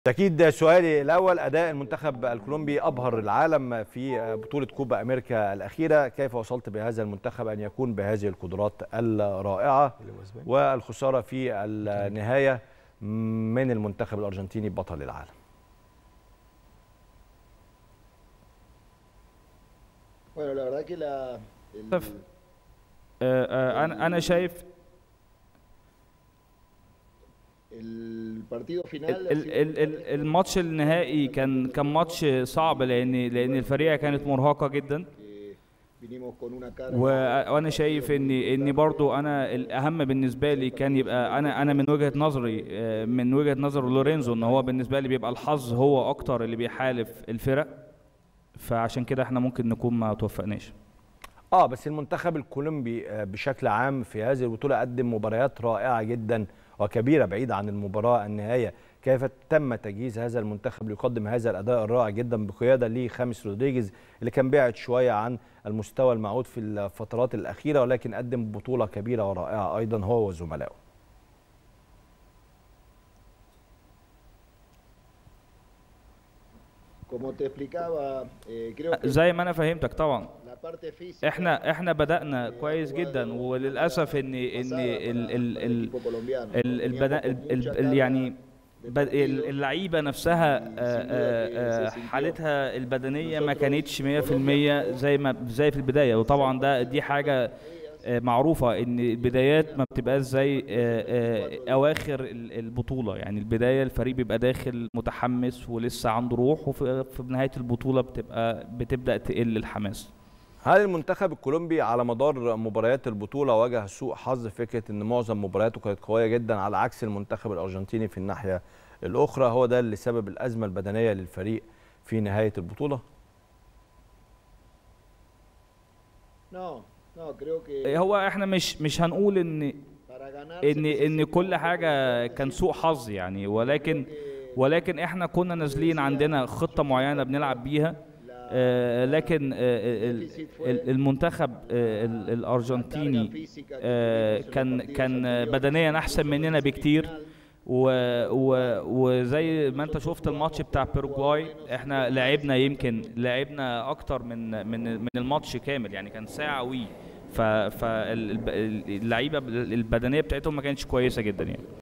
أكيد سؤالي الأول أداء المنتخب الكولومبي أبهر العالم في بطولة كوبا أمريكا الأخيرة كيف وصلت بهذا المنتخب أن يكون بهذه القدرات الرائعة والخسارة في النهاية من المنتخب الأرجنتيني بطل العالم Bueno, la verdad que la, el- طف. آه، آه، انا انا شايف البارتيdo final ال- ha ال- sido ال- ال- الماتش النهائي كان كان ماتش صعب لان لان الفريق كانت مرهقه جدا que vinimos con una carga و- وانا شايف ان ان برضو انا الاهم بالنسبه لي كان يبقى انا انا من وجهه نظري آه، من وجهه نظر لورينزو ان هو بالنسبه لي بيبقى الحظ هو اكتر اللي بيحالف الفرق فعشان كده احنا ممكن نكون ما توفقناش اه بس المنتخب الكولومبي آه، بشكل عام في هذه البطولة قدم مباريات رائعة جدا وكبيرة بعيد عن المباراة النهاية كيف تم تجهيز هذا المنتخب ليقدم هذا الأداء الرائع جدا بقيادة لخامس رودريجيز اللي كان بعد شوية عن المستوى المعهود في الفترات الأخيرة ولكن قدم بطولة كبيرة ورائعة أيضا هو وزملائه como te explicaba eh, creo que زي ما انا فهمتك طبعا la parte física احنا احنا بدأنا كويس جدا وللاسف ان ان pasada ال para- ال para el ال equipo colombiano. ال- البدا- ال- ال- ال- يعني ب- ال- اللعيبه نفسها آه، آه، آه، حالتها البدنيه ما كانتش 100% زي ما زي في البدايه وطبعا ده دي حاجه آه، معروفه ان البدايات ما بتبقاش زي آه، آه، اواخر ال- البطوله يعني البدايه الفريق بيبقى داخل متحمس ولسه عنده روح وفي في نهايه البطوله بتبقى بتبدا تقل الحماس هل المنتخب الكولومبي على مدار مباريات البطولة واجه سوء حظ فكرة ان معظم مبارياته كانت قوية جدا على عكس المنتخب الارجنتيني في الناحية الاخرى هو ده اللي سبب الازمة البدنية للفريق في نهاية البطولة no no creo que هو احنا مش مش هنقول ان para ganar ان ان كل حاجه كان سوء حظ يعني ولكن ولكن احنا كنا نازلين عندنا خطه معينه بنلعب بيها آه، لكن آه، ال- ال- المنتخب آه، ال- الارجنتيني آه، كان كان بدنيا احسن مننا بكتير و و وزي ما انت شفت الماتش بتاع بيروجواي احنا لعبنا يمكن لعبنا اكتر من من من الماتش كامل يعني كان ساعه وي فاللعيبه البدنيه بتاعتهم ما كانتش كويسه جدا يعني